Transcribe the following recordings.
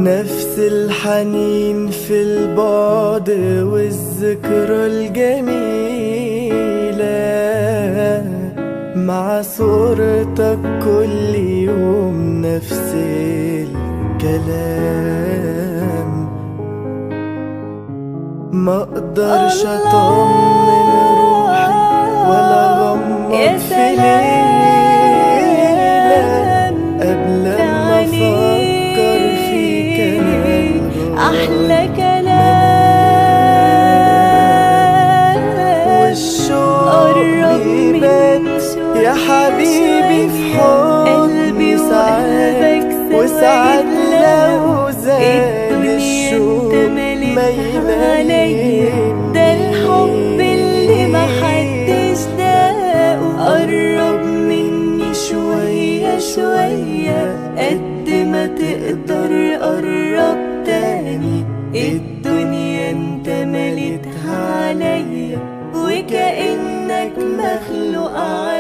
نفس الحنين في البعد والذكرى الجميلة مع صورتك كل يوم نفس الكلام ما اقدرش اطمن روحي ولا اغمض يا في ليلة سلام قبل ما افكر فيك انا أحلى كلام والشوق قرب بيبات مني شوية يا حبيبي في قلبي حضني ساعات وقلبك سوا وساعات يتلاقوا. لو زاد الدنيا الشوق انت ما ملكها عليا ينام ده الحب اللي محدش داقه قرب مني شوية شوية قد ما تقدر قرب تاني الدنيا انت مليتها عليا وكأنك مخلوق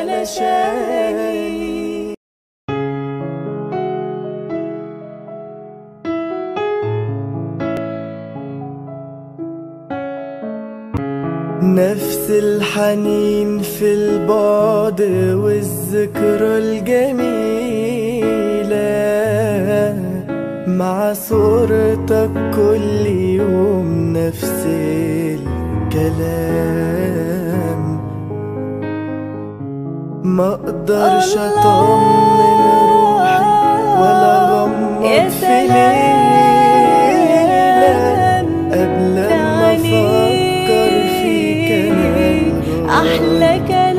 علشاني نفس الحنين في البعد والذكرى الجميلة مع صورتك كل يوم نفس الكلام ما اقدرش الله اطمن روحي ولا يا اغمض في سلام ليلة قبل ما افكر فيك انا أحلى كلام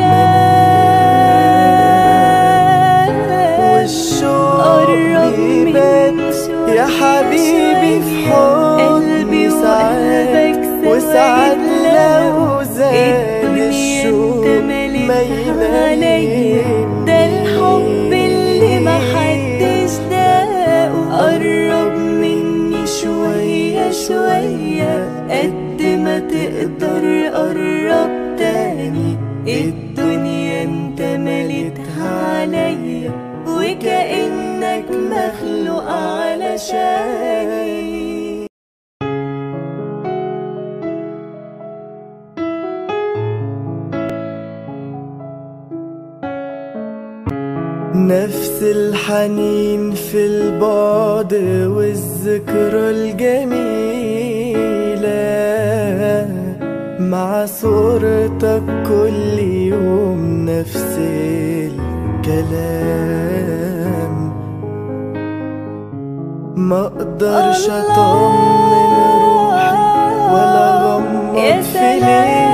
والشوق قرب بيبات مني شوية يا حبيبي في قلبي حضني ساعات وقلبك سوا وساعات يتلاقوا. لو زاد الدنيا الشوق انت ما ملكها عليا ينام ده الحب اللي محدش داقه قرب مني شوية شوية قد ما تقدر قرب تاني الدنيا انت مليتها عليا وكأنك مخلوق علشاني نفس الحنين في البعد والذكرى الجميلة مع صورتك كل يوم نفس الكلام ما اقدرش الله اطمن روحي ولا اغمض يا في ليلة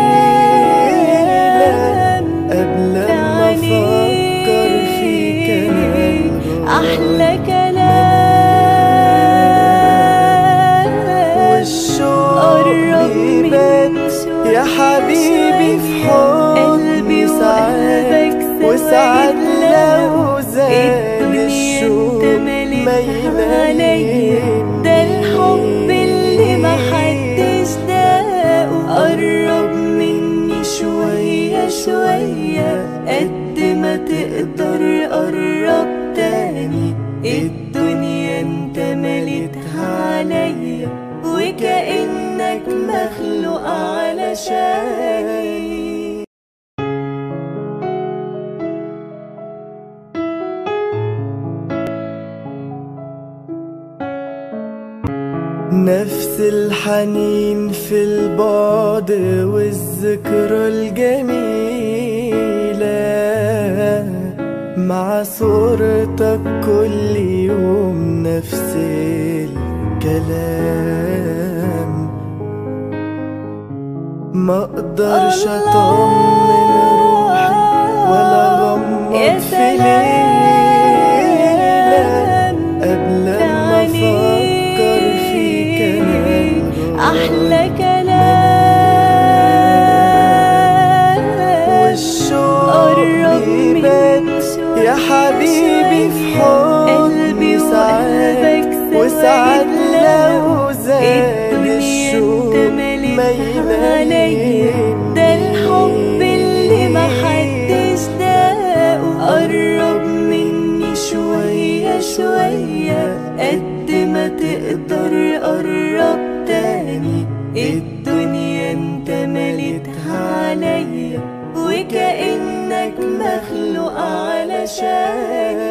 سلام قبل ما افكر فيك انا أحلى كلام والشوق قرب بيبات مني شوية يا حبيبي في قلبي حضني ساعات وقلبك سوا وساعات يتلاقوا. لو زاد الدنيا الشوق انت ما ملكها عليا ينام ده الحب اللي محدش داقه قرب مني شوية شوية قد ما تقدر قرب تاني الدنيا انت مليتها عليا وكأنك مخلوق علشاني نفس الحنين في البعد والذكرى الجميلة مع صورتك كل يوم نفس الكلام ما اقدرش اطمن روحي قرب مني شوية قد ما تقدر قرب تاني الدنيا انت مليتها عليا وكأنك مخلوق علشاني نفس الحنين في البعد والذكرى الجميلة مع صورتك كل يوم نفس الكلام ما اقدرش الله اطمن روحي ولا اغمض يا في ليلة قبل ما افكر فيك انا أحلى كلام والشوق قرب بيبات مني شوية يا حبيبي في قلبي حضني ساعات وقلبك سوا وساعات يتلاقوا. لو زاد الدنيا الشوق انت ما ملكها عليا ينام ده الحب اللي محدش داقه قرب مني شوية شوية قد ما تقدر قرب تاني الدنيا انت مليتها عليا وكأنك مخلوق علشاني